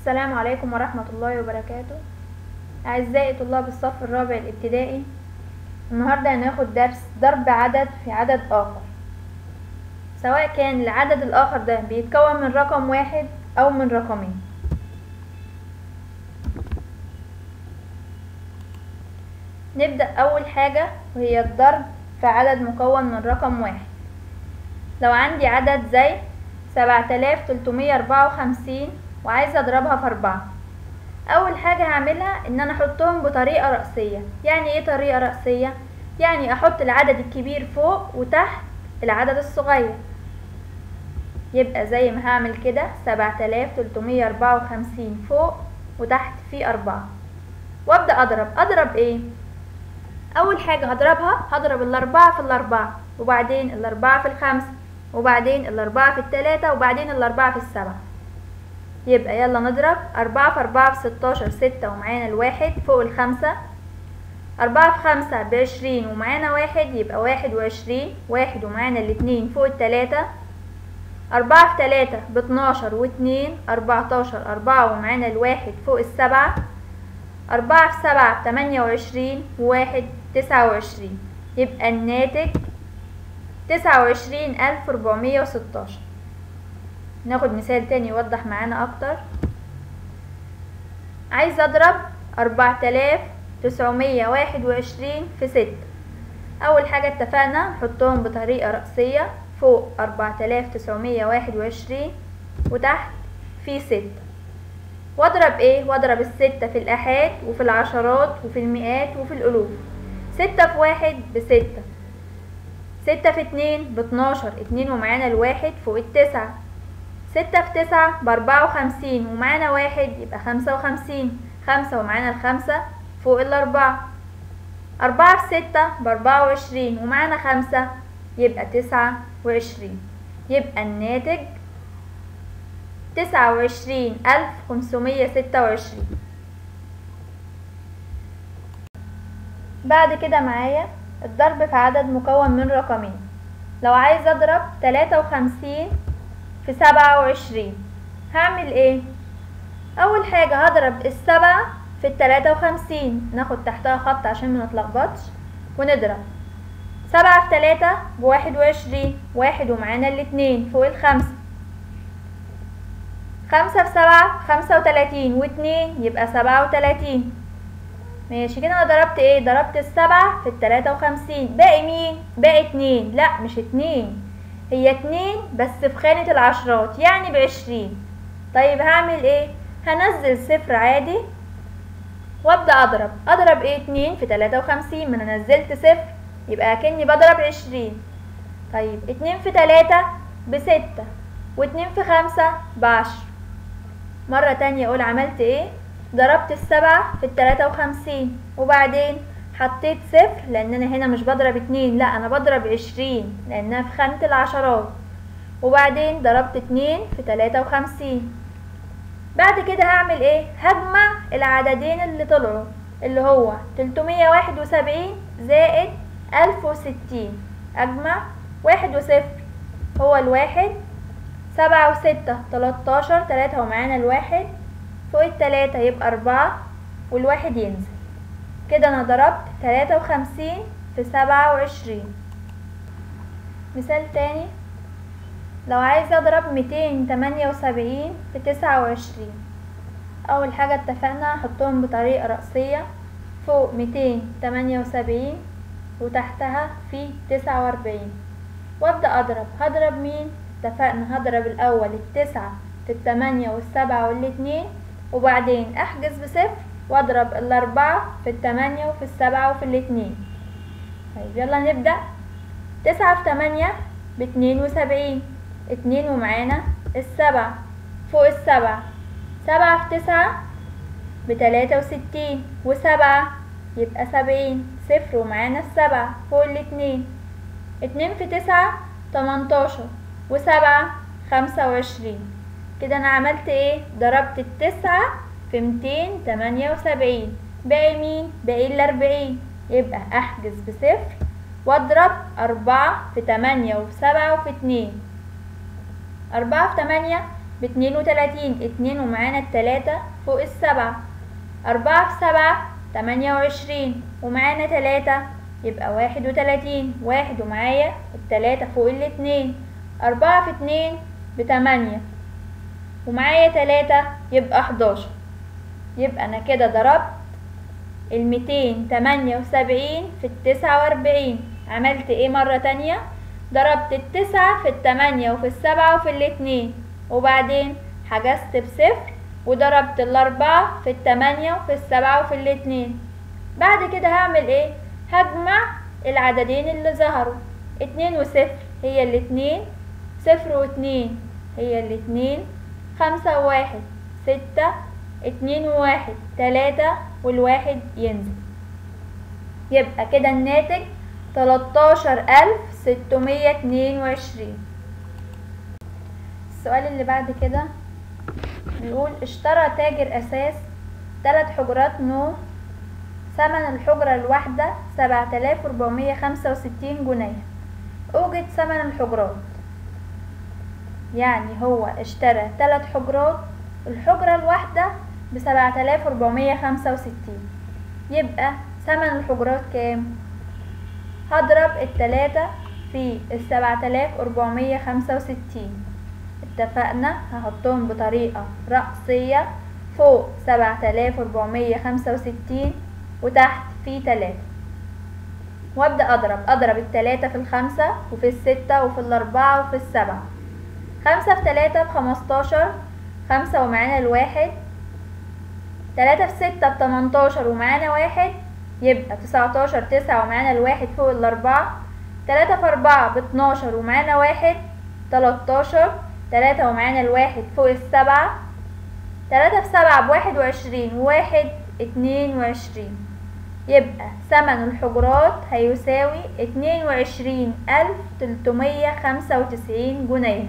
السلام عليكم ورحمة الله وبركاته أعزائي طلاب الصف الرابع الابتدائي النهاردة هناخد درس ضرب عدد في عدد آخر سواء كان العدد الآخر ده بيتكون من رقم واحد أو من رقمين نبدأ أول حاجة وهي الضرب في عدد مكون من رقم واحد لو عندي عدد زي سبعة آلاف تلتمية أربعة وخمسين وعايزة أضربها في أربعة أول حاجة هعملها إن أنا أحطهم بطريقة رأسية يعني إيه طريقة رأسية؟ يعني أحط العدد الكبير فوق وتحت العدد الصغير يبقى زي ما هعمل كده سبعة آلاف تلتمية أربعة وخمسين فوق وتحت في أربعة وأبدأ أضرب أضرب إيه؟ أول حاجة هضربها هضرب الأربعة في الأربعة وبعدين الأربعة في الخمسة وبعدين الأربعة في التلاتة وبعدين الأربعة في السبعة يبقى يلا نضرب أربعة في أربعة في ستاشر ستة ومعانا الواحد فوق الخمسة أربعة في خمسة بعشرين ومعانا واحد يبقى واحد وعشرين واحد ومعانا الاتنين فوق التلاتة أربعة في تلاتة باتناشر واتنين أربعتاشر أربعة ومعانا الواحد فوق السبعة أربعة في سبعة بتمانية وعشرين وواحد تسعة وعشرين يبقى الناتج تسعة وعشرين ألف ربعمية وستاشر ناخد مثال تاني يوضح معانا أكتر عايز أضرب أربعة آلاف تسعمية واحد وعشرين في ستة أول حاجة اتفقنا نحطهم بطريقة رأسية فوق أربعة آلاف تسعمية واحد وعشرين وتحت في ستة واضرب ايه واضرب الستة في الآحاد وفي العشرات وفي المئات وفي الألوف ستة في واحد بستة ستة في اتنين باتناشر اتنين ومعانا الواحد فوق التسعة ستة في تسعة بأربعة وخمسين ومعانا واحد يبقى خمسة وخمسين خمسة ومعانا الخمسة فوق الأربعة أربعة في ستة بأربعة وعشرين ومعانا خمسة يبقى تسعة وعشرين يبقى الناتج تسعة وعشرين ألف خمسمية ستة وعشرين بعد كده معايا الضرب في عدد مكون من رقمين لو عايز أضرب تلاتة وخمسين في سبعة وعشرين هعمل ايه أول حاجة هضرب السبعة في التلاتة وخمسين ناخد تحتها خط عشان منتلخبطش ونضرب سبعة في تلاتة بواحد وعشرين واحد ومعانا الاتنين فوق الخمسة خمسة في سبعة خمسة وتلاتين واتنين يبقى سبعة وتلاتين ماشي كده انا ضربت ايه ضربت السبعة في التلاتة وخمسين باقي مين باقي اتنين لا مش اتنين هي اتنين بس في خانة العشرات يعني بعشرين طيب هعمل ايه هنزل صفر عادي وابدأ اضرب اضرب ايه اتنين في تلاتة وخمسين ما انا نزلت صفر يبقى كأني بضرب عشرين طيب اتنين في تلاتة بستة واتنين في خمسة بعشر مرة تانية اقول عملت ايه ضربت السبعة في التلاتة وخمسين وبعدين حطيت صفر لان انا هنا مش بضرب اتنين لا انا بضرب عشرين لانها في خانة العشرات وبعدين ضربت اتنين في تلاتة وخمسين بعد كده هعمل ايه هجمع العددين اللي طلعوا اللي هو تلتمية واحد وسبعين زائد ألف وستين أجمع واحد وصفر هو الواحد سبعة وستة تلاتاشر تلاتة ومعانا الواحد فوق التلاتة يبقى أربعة والواحد ينزل كده أنا ضربت تلاتة وخمسين في سبعة وعشرين مثال تاني لو عايز أضرب ميتين تمانية وسبعين في تسعة وعشرين أول حاجة اتفقنا أحطهم بطريقة رأسية فوق ميتين تمانية وسبعين وتحتها في تسعة وأربعين وأبدأ أضرب هضرب مين اتفقنا هضرب الأول التسعة في التمانية والسبعة والاتنين وبعدين أحجز بصفر واضرب الأربعة في التمانية وفي السبعة وفي الاتنين طيب يلا نبدأ تسعة في تمانية باتنين وسبعين اتنين ومعانا السبعة فوق السبعة سبعة في تسعة بتلاتة وستين وسبعة يبقى سبعين صفر ومعانا السبعة فوق الاتنين اتنين في تسعة تمنتاشر وسبعة خمسة وعشرين كده انا عملت ايه ضربت التسعة في ميتين تمانية وسبعين باقي مين باقي الاربعين يبقى احجز بصفر واضرب أربعة في تمانية وفي سبعة وفي اتنين أربعة في تمانية باتنين وتلاتين اتنين ومعانا التلاتة فوق السبعة أربعة في سبعة تمانية وعشرين ومعانا تلاتة يبقى واحد وتلاتين واحد ومعايا التلاتة فوق الاتنين أربعة في اتنين بتمانية ومعايا تلاتة يبقى حداشر يبقى أنا كده ضربت الميتين تمانية وسبعين في التسعة وأربعين عملت ايه مرة تانية ضربت التسعة في التمانية وفي السبعة وفي الاتنين وبعدين حجزت بصفر وضربت الأربعة في التمانية وفي السبعة وفي الاتنين بعد كده هعمل ايه هجمع العددين اللي ظهروا اتنين وصفر هي الاتنين صفر واتنين هي الاتنين خمسة وواحد ستة اتنين وواحد تلاتة والواحد ينزل يبقى كده الناتج تلاتاشر ألف ستمية اتنين وعشرين السؤال اللي بعد كده بيقول اشترى تاجر أساس تلات حجرات نوم ثمن الحجرة الواحدة سبعة آلاف وأربعمية خمسة وستين جنيه أوجد ثمن الحجرات يعني هو اشترى تلات حجرات الحجرة الواحدة بسبعة آلاف وأربعمية خمسة وستين يبقى ثمن الحجرات كام؟ هضرب التلاتة في السبعة آلاف أربعمية خمسة وستين اتفقنا هحطهم بطريقة رأسية فوق سبعة آلاف أربعمية خمسة وستين وتحت في تلاتة وابدأ أضرب أضرب التلاتة في الخمسة وفي الستة وفي الأربعة وفي السبعة خمسة في تلاتة بخمستاشر خمسة ومعانا الواحد تلاتة في ستة بتمنتاشر ومعانا واحد يبقى تسعتاشر تسعة ومعانا الواحد فوق الأربعة تلاتة في أربعة باتناشر ومعانا واحد تلاتاشر تلاتة ومعانا الواحد فوق السبعة تلاتة في سبعة بواحد وعشرين واحد اتنين وعشرين يبقى ثمن الحجرات هيساوي اتنين وعشرين ألف تلتمية خمسة وتسعين جنيه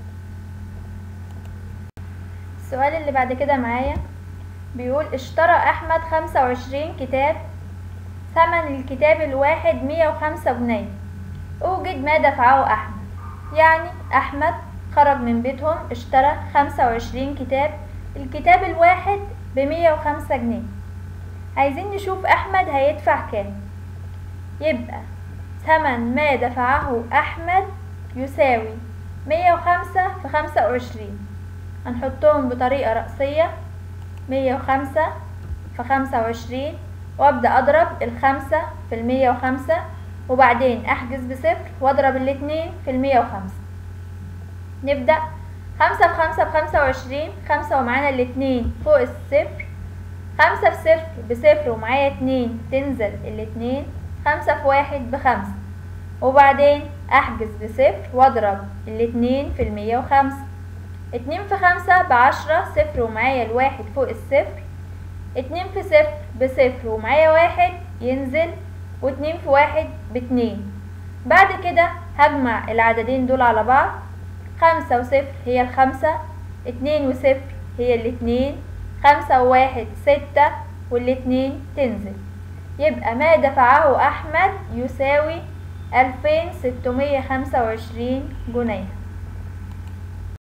السؤال اللي بعد كده معايا بيقول اشترى أحمد خمسة وعشرين كتاب ثمن الكتاب الواحد مية وخمسة جنيه أوجد ما دفعه أحمد يعني أحمد خرج من بيتهم اشترى خمسة وعشرين كتاب الكتاب الواحد بمية وخمسة جنيه عايزين نشوف أحمد هيدفع كام يبقى ثمن ما دفعه أحمد يساوي مية وخمسة في خمسة وعشرين هنحطهم بطريقة رأسية مية وخمسة في خمسة وعشرين وابدأ أضرب الخمسة في المية وخمسة وبعدين أحجز بصفر وأضرب الاتنين في المية وخمسة نبدأ خمسة في خمسة بخمسة وعشرين خمسة ومعانا الاتنين فوق الصفر خمسة في صفر بصفر ومعايا اتنين تنزل الاتنين خمسة في واحد بخمسة وبعدين أحجز بصفر وأضرب الاتنين في المية وخمسة اتنين في خمسة بعشرة صفر ومعايا الواحد فوق الصفر اتنين في صفر بصفر ومعايا واحد ينزل واتنين في واحد باتنين بعد كده هجمع العددين دول على بعض خمسة وصفر هي الخمسة اتنين وصفر هي الاتنين خمسة وواحد ستة والاتنين تنزل يبقى ما دفعه أحمد يساوي ألفين ستمية خمسة وعشرين جنيه